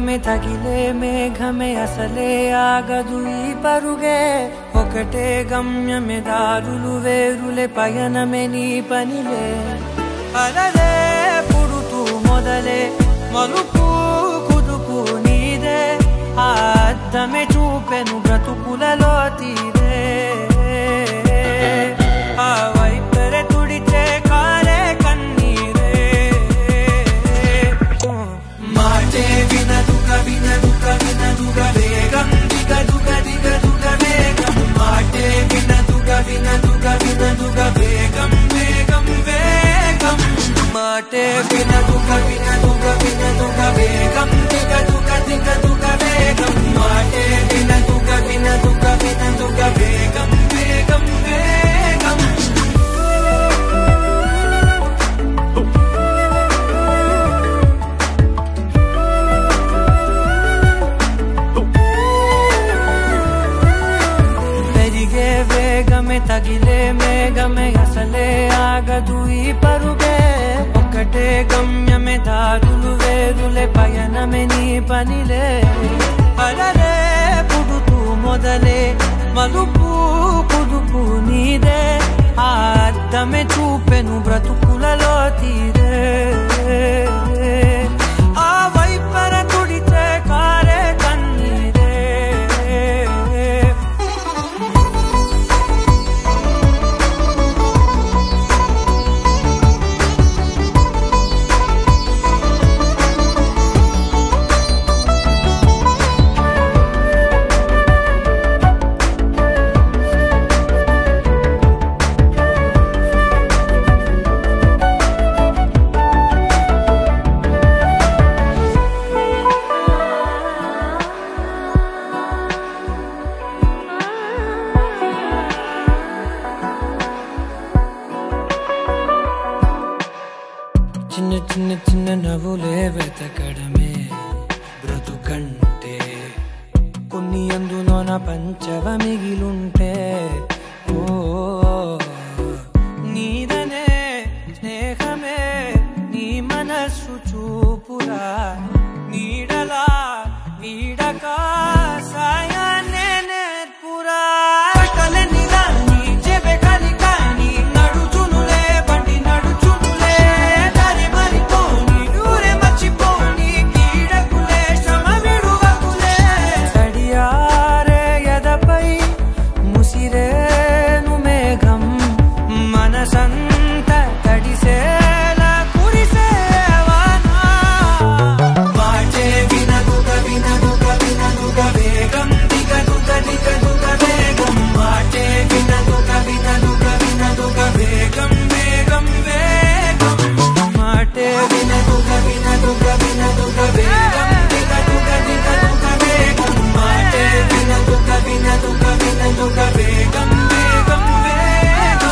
వేగమే తగిలే మేఘమే అసలే ఆగదు ఈ పరుగే ఒకటే గమ్యమే దారులు వేరులే పయనమే నీ పనిలే అలలే పుడుతూ మొదలే మలుపు కుదుపు నీదే ఆ అద్దమే చూపెను బ్రతుకులలో తీరే ఆ వైపరే తుడిచే కారే కన్నీరే మాటే వినదుగ వినదుగ వినదుగ వేగం దిగ దుగ దిగ దుగ వేగం మాటే వినదుగ వినదుగ వినదుగ వేగం వేగం వేగం మాటే వినదుగ వినదుగ వినదుగ వేగం దిగ దుగ దిగ దుగ వేగం మాటే వినదుగ వినదుగ వినదుగ వేగం వేగం వేగం పెరిగే వేగమే తగిలే మేఘమే అసలే ఆగదు ఈ పరుగే ఒక్కటే గమ్యమే దారులు వేరులే పయనమే నీ పనిలే అలలే పుడుతూ మొదలే మలుపు కుదుపు నీదే ఆ అద్దమే చూపెను బ్రతుకులలో తీరే ఆ వైపర తుడిచే కారే కన్నీరే చిన్న చిన్న చిన్న నవ్వులే వెతకడమే బ్రతుకంటే కొన్ని అందులోన పంచవ మిగిలుంటే ఓ నీదనే స్నేహమే నీ మనస్సు చూపురా నీడలా వీడక సాయాన్నే నేర్పురా కలనిలా నీ చెబె కలికా నీ నడుచునులే బండి నడుచునులే దారి మరిపోని ఊరే మర్చిపోని కీడకులే శ్రమ విడువకులే తడియారే ఎదపై ముసిరేను మేఘం మనసంత తడిసేలా కురిసేవానా మాటే వినదుగ వినదుగ వినదుగ వేగం దిగదుగ దిగదుగ వేగం మాటే వినదుగ వినదుగ వినదుగ వేగం వేగం వేగం మాటే వినదుగ వినదుగ వినదుగ వేగం దిగదుగ దిగదుగ వేగం మాటే వినదుగ వినదుగ వినదుగ వేగం వేగం వేగం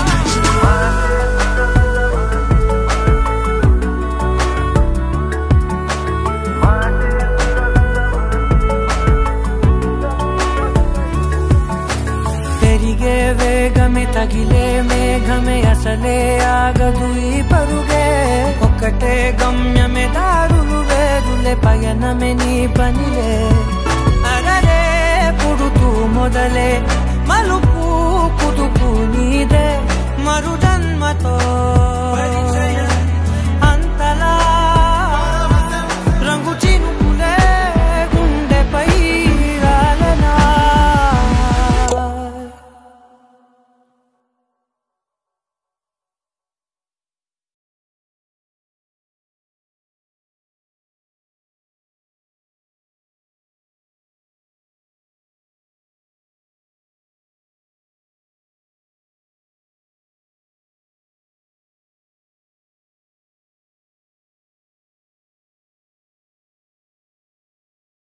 పెరిగే వేగమే తగిలే మేఘమే అసలే ఆగదు ఈ పరుగే ఒక్కటే గమ్యమే దారులు వేరులే పయనమే నీ పనిలే అరరే పుడుతూ మొదలే